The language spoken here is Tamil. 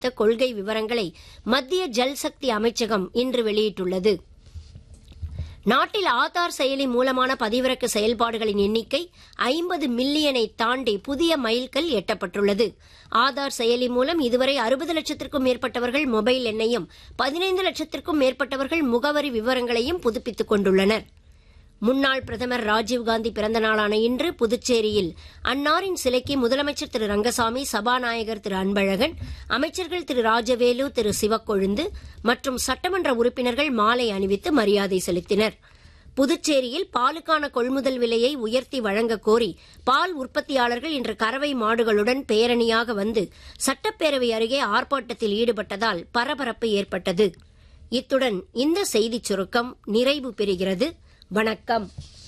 கொள்கை விவரங்களை மத்திய ஜல் சக்தி அமைச்சகம் இன்று வெளியிட்டுள்ளது நாட்டில் ஆதார் செயலி மூலமான பதிவிறக்க செயல்பாடுகளின் எண்ணிக்கை ஐம்பது மில்லியனை தாண்டி புதிய மைல்கல் எட்டப்பட்டுள்ளது ஆதார் செயலி மூலம் இதுவரை அறுபது லட்சத்திற்கும் மேற்பட்டவர்கள் மொபைல் எண்ணையும் பதினைந்து லட்சத்திற்கும் மேற்பட்டவர்கள் முகவரி விவரங்களையும் புதுப்பித்துக் கொண்டுள்ளனர் முன்னாள் பிரதமர் ராஜீவ்காந்தி பிறந்த நாளான இன்று புதுச்சேரியில் அன்னாரின் சிலைக்கு முதலமைச்சர் திரு ரங்கசாமி சபாநாயகர் திரு அன்பழகன் அமைச்சர்கள் திரு ராஜவேலு திரு சிவக்கொழுந்து மற்றும் சட்டமன்ற உறுப்பினர்கள் மாலை அணிவித்து மரியாதை செலுத்தினர் புதுச்சேரியில் பாலுக்கான கொள்முதல் விலையை உயர்த்தி வழங்க கோரி பால் உற்பத்தியாளர்கள் இன்று கறவை மாடுகளுடன் பேரணியாக வந்து சட்டப்பேரவை அருகே ஆர்ப்பாட்டத்தில் ஈடுபட்டதால் பரபரப்பு ஏற்பட்டது இத்துடன் இந்த செய்திச் சுருக்கம் நிறைவு பெறுகிறது வணக்கம்